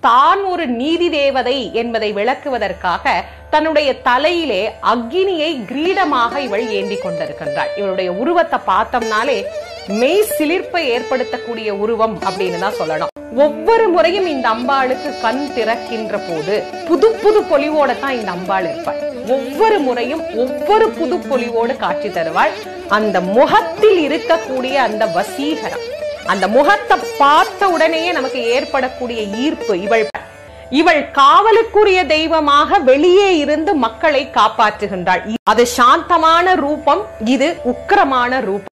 தான் ஒரு நீதி தேவதை என்பதை விளக்குவதற்காக தன்னுடைய தலையிலே அக்னியை கிரீடமாக இவள் ஏந்தி கொண்டிருக்கின்றாள் இவளுடைய உருவத்தை பார்த்தோம்னாலே மெய் சிலிர்ப்பை ஏற்படுத்தக்கூடிய உருவம் அப்படின்னு தான் சொல்லணும் ஒவ்வொரு முறையும் இந்த அம்பாளுக்கு கண் திறக்கின்ற போது புது புது பொலிவோட தான் இந்த அம்பாள் இருப்பாள் ஒவ்வொரு முறையும் ஒவ்வொரு புது பொலிவோடு காட்சி தருவாள் அந்த முகத்தில் இருக்கக்கூடிய அந்த வசீகரம் அந்த முகத்தை பார்த்த உடனேயே நமக்கு ஏற்படக்கூடிய ஈர்ப்பு இவள் இவள் காவலுக்குரிய தெய்வமாக வெளியே இருந்து மக்களை காப்பாற்றுகின்றாள் அது சாந்தமான ரூபம் இது உக்கிரமான ரூபம்